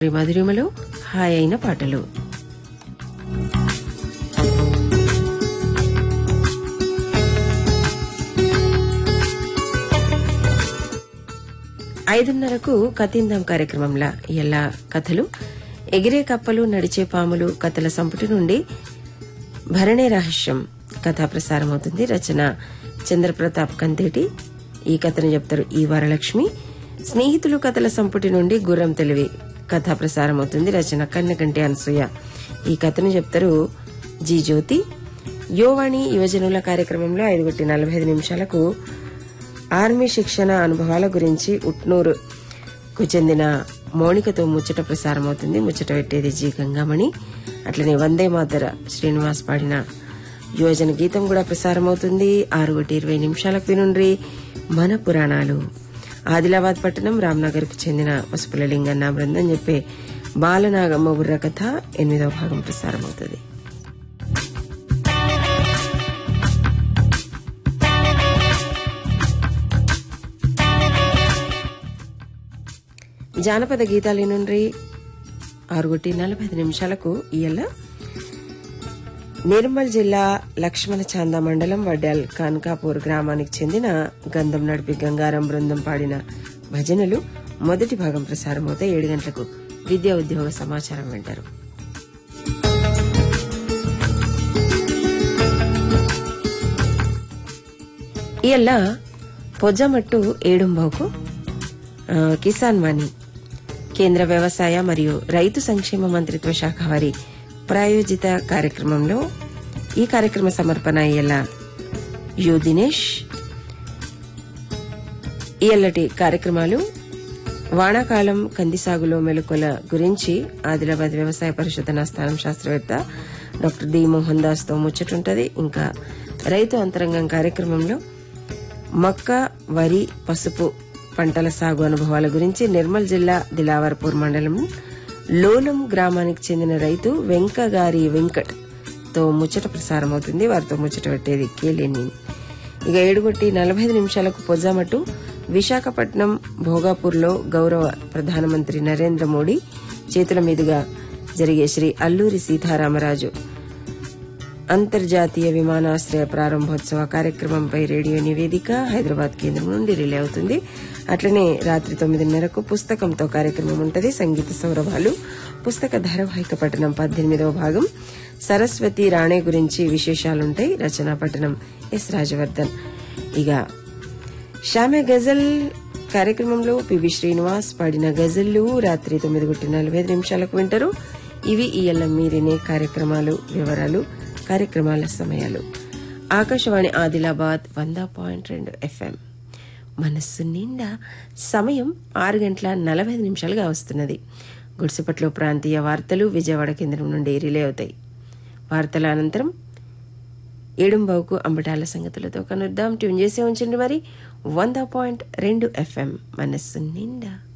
మధురిమలో hi అయిన పాటలు ఐదున్నరకు కతిందం కార్యక్రమంలా ఎలా కథలు ఎగిరే కప్పలు నడిచే పాములు కథల సంపుటి నుండి భరణే రహస్యం కథ ప్రసారమవుతుంది రచన చంద్రప్రతాప్ కంతేటి ఈ కథను చెప్తారు ఈ వరలక్ష్మి స్నేహితులు కథల సంపుటి నుండి గుర్రం తెలివి కథ ప్రసారమవుతుంది రచన కన్నెకంటి అనసూయ ఈ కథను చెప్తారు జి జ్యోతి యోవాణి యువజనుల కార్యక్రమంలో ఐదు గంటల నలభై ఐదు నిమిషాలకు ఆర్మీ శిక్షణ అనుభవాల గురించి ఉట్నూరుకు చెందిన మౌనికతో ముచ్చట ప్రసారమవుతుంది ముచ్చట పెట్టేది జి గంగామణి అట్లనే వందే మాతర శ్రీనివాస్ పాడిన యువజన గీతం కూడా ప్రసారమవుతుంది ఆరు గంట ఇరవై నిమిషాలకు వినుండ్రి మన పురాణాలు ఆదిలాబాద్ పట్టణం రామ్నగర్ కు చెందిన పసుపుల లింగన్న బృందం చెప్పే బాలనాగమ్మ బుర్ర కథ ఎనిమిదవ భాగం ప్రసారమవుతుంది జానపద గీతాలు నుండి ఆరుగుటి నలభై ఐదు నిమిషాలకు ఇయ్యాల నిర్మల్ జిల్లా లక్ష్మణ చాంద మండలం వడ్డాల్ కాన్కాపూర్ గ్రామానికి చెందిన గంధం నడిపి గంగారం బృందం పాడిన భజనలు మొదటి భాగం ప్రసారమవుతాయి ఏడు గంటలకు విద్యా ఉద్యోగ సమాచారం వింటారు ఇయల్ల పొజ్జమట్టు ఏడుంబావుకు ఆ, కిసాన్ వాణి కేంద్ర వ్యవసాయ మరియు రైతు సంక్షేమ మంత్రిత్వ శాఖ వారి ప్రాయోజిత కార్యక్రమంలో ఈ కార్యక్రమ సమర్పణ ఇయ్యాల యు దినేష్ ఇయ్యల్లటి కార్యక్రమాలు వానాకాలం కంది సాగులో మెలకుల గురించి ఆదిలాబాద్ వ్యవసాయ పరిశోధనా స్థానం శాస్త్రవేత్త డాక్టర్ డి మోహన్ దాస్ తో ముచ్చటుంటది ఇంకా రైతు అంతరంగం కార్యక్రమంలో మక్క వరి పసుపు పంటల సాగు అనుభవాల గురించి నిర్మల్ జిల్లా దిలావర్పూర్ మండలం లోలం గ్రామానికి చెందిన రైతు వెంకగారి వెంకట్ తో ముచ్చట ప్రసారమవుతుంది వారితో ముచ్చట పెట్టేది కేలేని ఇక ఏడుగొట్టి నలభై ఐదు నిమిషాలకు పొజ్జామట్టు విశాఖపట్నం భోగాపూర్లో గౌరవ ప్రధానమంత్రి నరేంద్ర మోడీ చేతుల మీదుగా జరిగే శ్రీ అల్లూరి సీతారామరాజు అంతర్జాతీయ విమానాశ్రయ ప్రారంభోత్సవ కార్యక్రమంపై రేడియో నివేదిక హైదరాబాద్ కేంద్రం నుండి రిలే అవుతుంది అట్లనే రాత్రి తొమ్మిదిన్నరకు పుస్తకంతో కార్యక్రమం ఉంటది సంగీత సౌరభాలు పుస్తక ధారావాహిక పఠనం పద్దెనిమిదవ భాగం సరస్వతి రాణే గురించి విశేషాలుంటాయి రచనా పఠనం ఎస్ రాజవర్ధన్ ఇక షామే గజల్ కార్యక్రమంలో పివి శ్రీనివాస్ పాడిన గజల్లు రాత్రి తొమ్మిది గుట్టి నలభై ఐదు నిమిషాలకు వింటారు ఇవి ఇయ్యాల మీరినే కార్యక్రమాలు వివరాలు కార్యక్రమాల సమయాలు ఆకాశవాణి ఆదిలాబాద్ వంద పాయింట్ రెండు ఎఫ్ఎం మనస్సు నిండా సమయం ఆరు గంటల నలభై ఐదు నిమిషాలుగా వస్తున్నది గుడిసెపట్లో ప్రాంతీయ వార్తలు విజయవాడ కేంద్రం నుండి రిలే అవుతాయి వార్తల అనంతరం ఏడుంబావుకు అంబటాల సంగతులతో కనుద్దాం ట్యూన్ చేసే ఉంచండి మరి వంద పాయింట్ రెండు ఎఫ్ఎం మనస్సు నిండా